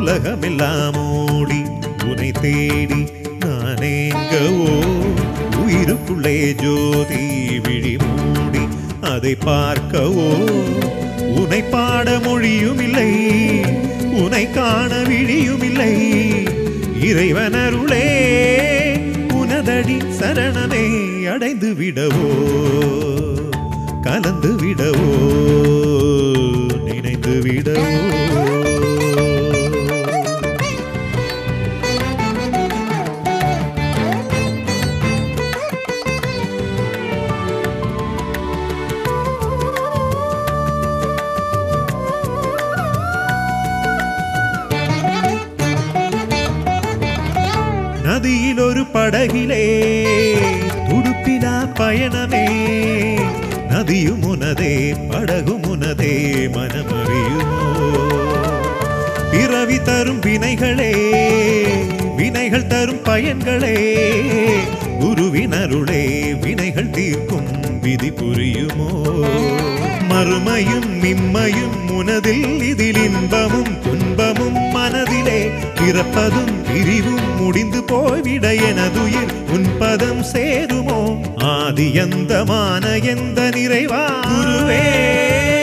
உலகமெல்லாம் ஓடி உனை தேடி நானேங்கவோ உயிருக்குள்ளே ஜோதி விழி மூடி அதை பார்க்கவோ உனை பாட மொழியும் இல்லை உனை காண விழியும் இல்லை இறைவனருளே உனதடி சரணமே அடைந்து விடவோ கலந்து விடவோ நினைந்து விடவோ நதியில் ஒரு படகிலே துடுப்பிலா பயணமே நதியும் உனதே படகும் உனதே மனமறியுமோ பிறவி தரும் வினைகளே வினைகள் தரும் பயன்களே குருவினருளே வினைகள் தீர்க்கும் விதி புரியுமோ மறுமையும் மிம்மையும் உனதில் இதில் இன்பமும் துன்பமும் மனதிலே பிறப்பதும் பிரிவும் முடிந்து போய்விட எனதுயிர் உன் பதம் சேருமோ ஆதி எந்தமான எந்த நிறைவா குருவே